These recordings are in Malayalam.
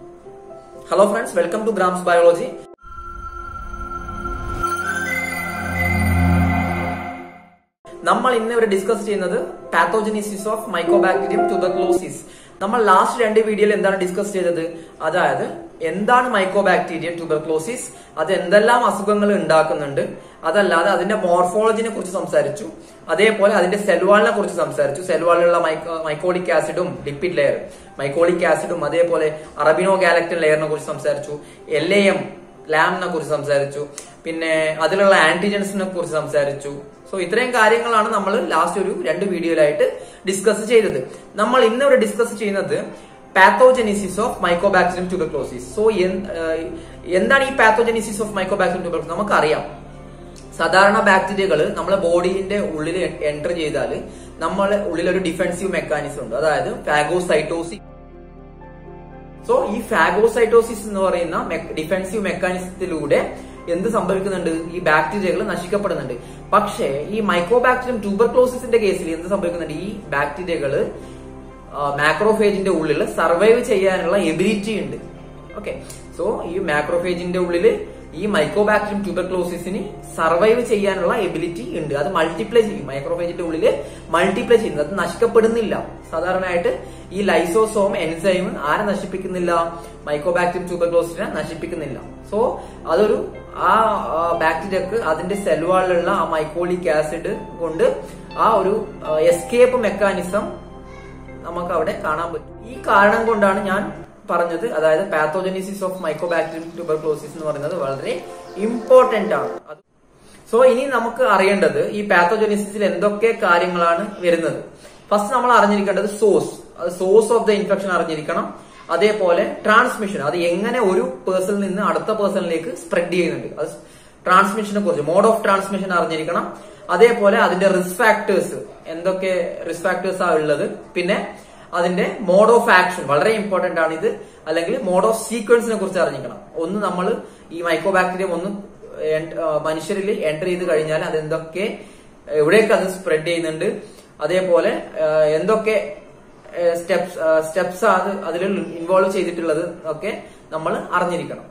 hello friends welcome to grams biology നമ്മൾ ഇന്ന് ഇവിടെ ഡിസ്കസ് ചെയ്യുന്നത് പാത്തോജനിസിസ് ഓഫ് മൈക്രോബാക്ടീരിയം ട്യൂബർക്ലോസിസ് നമ്മൾ ലാസ്റ്റ് രണ്ട് വീഡിയോയിൽ എന്താണ് ഡിസ്കസ് ചെയ്തത് അതായത് എന്താണ് മൈക്രോബാക്ടീരിയം ട്യൂബർക്ലോസിസ് അത് എന്തെല്ലാം അസുഖങ്ങൾ ഉണ്ടാക്കുന്നുണ്ട് അതല്ലാതെ അതിന്റെ മോർഫോളജിനെ കുറിച്ച് സംസാരിച്ചു അതേപോലെ അതിന്റെ സെൽവാളിനെ കുറിച്ച് സംസാരിച്ചു സെൽവാളിലുള്ള മൈക്കോളിക് ആസിഡും ലിപ്പിഡ് ലെയർ മൈക്കോളിക് ആസിഡും അതേപോലെ അറബിനോ ഗാലക്ടൻ ലെയറിനെ കുറിച്ച് സംസാരിച്ചു എൽ എ എം ലാമിനെ കുറിച്ച് സംസാരിച്ചു പിന്നെ അതിലുള്ള ആന്റിജൻസിനെ കുറിച്ച് സംസാരിച്ചു സോ ഇത്രയും കാര്യങ്ങളാണ് നമ്മൾ ലാസ്റ്റ് ഒരു രണ്ട് വീഡിയോയിലായിട്ട് ഡിസ്കസ് ചെയ്തത് നമ്മൾ ഇന്ന് ഇവിടെ ഡിസ്കസ് ചെയ്യുന്നത് pathogenesis of mycobacterium tuberculosis so എന്താണ് ഈ പാത്തോജനിസിസ് ഓഫ് മൈക്കോബാക്ടീരിയം ട്യൂബർക്ലോസിസ് നമുക്കറിയാം സാധാരണ ബാക്ടീരിയകൾ നമ്മളെ ബോഡീന്റെ ഉള്ളിൽ എൻറ്റർ ചെയ്താൽ നമ്മളെ ഉള്ളിൽ ഒരു ഡിഫെൻസീവ് മെക്കാനിസം ഉണ്ട് അതായത് ഫാഗോസൈറ്റോസിസ് സോ ഈ ഫാഗോസൈറ്റോസിസ് എന്ന് പറയുന്ന ഡിഫെൻസീവ് മെക്കാനിസത്തിലൂടെ എന്ത് സംഭവിക്കുന്നുണ്ട് ഈ ബാക്ടീരിയകൾ നശിക്കപ്പെടുന്നുണ്ട് പക്ഷേ ഈ മൈക്രോബാക്ടീരിയം ട്യൂബർക്ലോസിസിന്റെ കേസിൽ എന്ത് സംഭവിക്കുന്നുണ്ട് ഈ ബാക്ടീരിയകൾ മാക്രോഫേജിന്റെ ഉള്ളിൽ സർവൈവ് ചെയ്യാനുള്ള എബിലിറ്റി ഉണ്ട് ഓക്കെ സോ ഈ മാക്രോഫേജിന്റെ ഉള്ളിൽ ഈ മൈക്രോബാക്ടീരിയം ട്യൂബർക്ലോസിസിന് സർവൈവ് ചെയ്യാനുള്ള എബിലിറ്റി ഉണ്ട് അത് മൾട്ടിപ്ലൈ ചെയ്യും മൈക്രോഫേജിന്റെ ഉള്ളിൽ മൾട്ടിപ്ലൈ ചെയ്യുന്നത് അത് നശിക്കപ്പെടുന്നില്ല സാധാരണയായിട്ട് ഈ ലൈസോസോം എൻസൈം ആരെ നശിപ്പിക്കുന്നില്ല മൈക്രോബാക്ടീരിയം ട്യൂബർക്ലോസിനെ നശിപ്പിക്കുന്നില്ല സോ അതൊരു ആ ബാക്ടീരിയക്ക് അതിന്റെ സെൽവാളിലുള്ള ആ മൈക്കോളിക് ആസിഡ് കൊണ്ട് ആ ഒരു എസ്കേപ്പ് മെക്കാനിസം നമുക്ക് അവിടെ കാണാൻ പറ്റും ഈ കാരണം കൊണ്ടാണ് ഞാൻ പറഞ്ഞത് അതായത് പാത്തോജനിസിസ് ഓഫ് മൈക്രോബാക്ടീരിയം ട്യൂബർക്ലോസിസ് എന്ന് പറയുന്നത് വളരെ ഇമ്പോർട്ടന്റ് ആണ് സോ ഇനി നമുക്ക് അറിയേണ്ടത് ഈ പാത്തോജനിസിസിൽ എന്തൊക്കെ കാര്യങ്ങളാണ് വരുന്നത് ഫസ്റ്റ് നമ്മൾ അറിഞ്ഞിരിക്കേണ്ടത് source source of the infection അറിഞ്ഞിരിക്കണം അതേപോലെ ട്രാൻസ്മിഷൻ അത് എങ്ങനെ ഒരു പേഴ്സണിൽ നിന്ന് അടുത്ത പേഴ്സണിലേക്ക് സ്പ്രെഡ് ചെയ്യുന്നുണ്ട് അത് ട്രാൻസ്മിഷനെ കുറിച്ച് മോഡ് ഓഫ് ട്രാൻസ്മിഷൻ അറിഞ്ഞിരിക്കണം അതേപോലെ അതിന്റെ റിസ്ക് ഫാക്ടേഴ്സ് എന്തൊക്കെ റിസ്ക് ഫാക്ടേഴ്സ് ആ ഉള്ളത് പിന്നെ അതിന്റെ മോഡ് ഓഫ് ആക്ഷൻ വളരെ ഇമ്പോർട്ടന്റ് ആണ് ഇത് അല്ലെങ്കിൽ മോഡ് ഓഫ് സീക്വൻസിനെ കുറിച്ച് അറിഞ്ഞിരിക്കണം ഒന്ന് നമ്മൾ ഈ മൈക്രോബാക്ടീരിയം ഒന്ന് മനുഷ്യരിൽ എൻറ്റർ ചെയ്ത് കഴിഞ്ഞാൽ അത് എന്തൊക്കെ എവിടെയൊക്കെ അത് സ്പ്രെഡ് ചെയ്യുന്നുണ്ട് അതേപോലെ എന്തൊക്കെ സ്റ്റെപ്സ് സ്റ്റെപ്സ് അത് അതിൽ ഇൻവോൾവ് ചെയ്തിട്ടുള്ളത് ഒക്കെ നമ്മൾ അറിഞ്ഞിരിക്കണം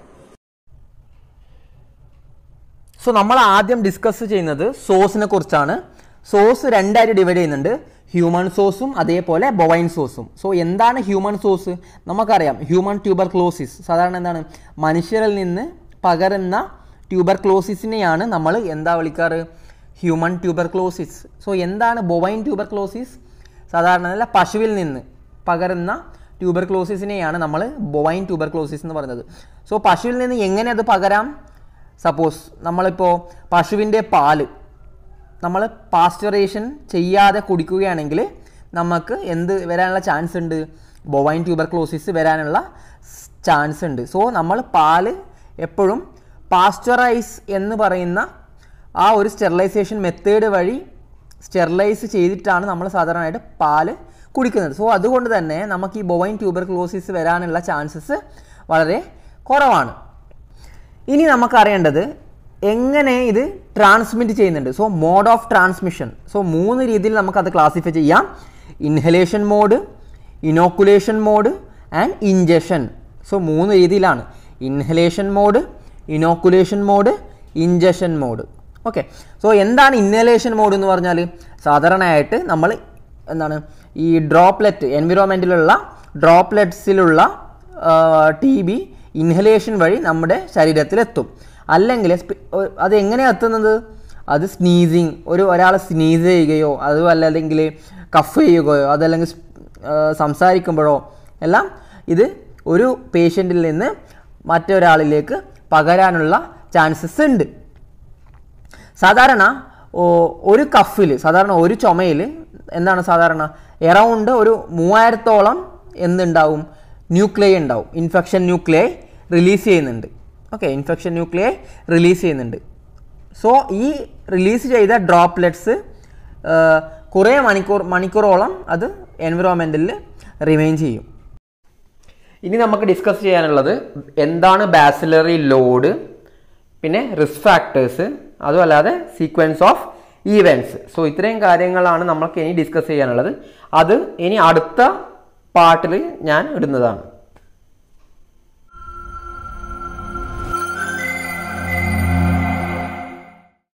സോ നമ്മൾ ആദ്യം ഡിസ്കസ് ചെയ്യുന്നത് സോസിനെ കുറിച്ചാണ് സോസ് രണ്ടായിട്ട് ഡിവൈഡ് ചെയ്യുന്നുണ്ട് ഹ്യൂമൻ സോസും അതേപോലെ ബൊവൈൻ സോസും സോ എന്താണ് ഹ്യൂമൻ സോസ് നമുക്കറിയാം ഹ്യൂമൻ ട്യൂബർ ക്ലോസിസ് സാധാരണ എന്താണ് മനുഷ്യരിൽ നിന്ന് പകരുന്ന ട്യൂബർ ക്ലോസിസിനെയാണ് നമ്മൾ എന്താ വിളിക്കാറ് ഹ്യൂമൻ ട്യൂബർ ക്ലോസിസ് സോ എന്താണ് ബൊവൈൻ ട്യൂബർ ക്ലോസിസ് സാധാരണ അല്ല പശുവിൽ നിന്ന് പകരുന്ന ട്യൂബർ ക്ലോസിസിനെയാണ് നമ്മൾ ബൊവൈൻ ട്യൂബർ ക്ലോസിസ് എന്ന് പറയുന്നത് സോ പശുവിൽ നിന്ന് എങ്ങനെ അത് പകരാം സപ്പോസ് നമ്മളിപ്പോൾ പശുവിൻ്റെ പാല് നമ്മൾ പാസ്ചറേഷൻ ചെയ്യാതെ കുടിക്കുകയാണെങ്കിൽ നമുക്ക് എന്ത് വരാനുള്ള ചാൻസ് ഉണ്ട് ബൊവൈൻ ട്യൂബർ ക്ലോസിസ് വരാനുള്ള ചാൻസ് ഉണ്ട് സോ നമ്മൾ പാല് എപ്പോഴും പാസ്ചറൈസ് എന്ന് പറയുന്ന ആ ഒരു സ്റ്റെറിലൈസേഷൻ മെത്തേഡ് വഴി സ്റ്റെറിലൈസ് ചെയ്തിട്ടാണ് നമ്മൾ സാധാരണയായിട്ട് പാല് കുടിക്കുന്നത് സോ അതുകൊണ്ട് തന്നെ നമുക്ക് ഈ ബൊവൈൻ ട്യൂബർ ക്ലോസിസ് വരാനുള്ള ചാൻസസ് വളരെ കുറവാണ് ഇനി നമുക്കറിയേണ്ടത് എങ്ങനെ ഇത് ട്രാൻസ്മിറ്റ് ചെയ്യുന്നുണ്ട് so mode of transmission so മൂന്ന് രീതിയിൽ നമുക്കത് ക്ലാസിഫൈ ചെയ്യാം inhalation mode inoculation mode and ingestion so മൂന്ന് രീതിയിലാണ് inhalation mode inoculation mode ingestion mode okay so എന്താണ് ഇൻഹലേഷൻ മോഡ് എന്ന് പറഞ്ഞാൽ സാധാരണയായിട്ട് നമ്മൾ എന്താണ് ഈ ഡ്രോപ്ലെറ്റ് എൻവിറോൺമെൻറ്റിലുള്ള ഡ്രോപ്ലെറ്റ്സിലുള്ള ടി ബി ഇൻഹലേഷൻ വഴി നമ്മുടെ ശരീരത്തിലെത്തും അല്ലെങ്കിൽ അത് എങ്ങനെയാണ് എത്തുന്നത് അത് സ്നീസിങ് ഒരു ഒരാൾ സ്നീസ് ചെയ്യുകയോ അതും അല്ലെങ്കിൽ കഫ് ചെയ്യുകയോ അതല്ലെങ്കിൽ സംസാരിക്കുമ്പോഴോ എല്ലാം ഇത് ഒരു പേഷ്യൻറ്റിൽ നിന്ന് മറ്റൊരാളിലേക്ക് പകരാനുള്ള ചാൻസസ് ഉണ്ട് സാധാരണ ഒരു കഫിൽ സാധാരണ ഒരു ചുമയിൽ എന്താണ് സാധാരണ എറൗണ്ട് ഒരു മൂവായിരത്തോളം എന്തുണ്ടാവും ന്യൂക്ലിയൈ ഉണ്ടാവും ഇൻഫെക്ഷൻ ന്യൂക്ലിയൈ റിലീസ് ചെയ്യുന്നുണ്ട് ഓക്കെ ഇൻഫെക്ഷൻ ന്യൂക്ലിയൈ റിലീസ് ചെയ്യുന്നുണ്ട് സോ ഈ റിലീസ് ചെയ്ത ഡ്രോപ്ലെറ്റ്സ് കുറേ മണിക്കൂർ മണിക്കൂറോളം അത് എൻവിറോൺമെൻറ്റിൽ റിമെയിൻ ചെയ്യും ഇനി നമുക്ക് ഡിസ്കസ് ചെയ്യാനുള്ളത് എന്താണ് ബാസിലറി ലോഡ് പിന്നെ റിസ്ക് ഫാക്ടേഴ്സ് അതുമല്ലാതെ സീക്വൻസ് ഓഫ് ഈവൻറ്റ്സ് സോ ഇത്രയും കാര്യങ്ങളാണ് നമുക്ക് ഇനി ഡിസ്കസ് ചെയ്യാനുള്ളത് അത് ഇനി അടുത്ത പാർട്ടിൽ ഞാൻ ഇടുന്നതാണ്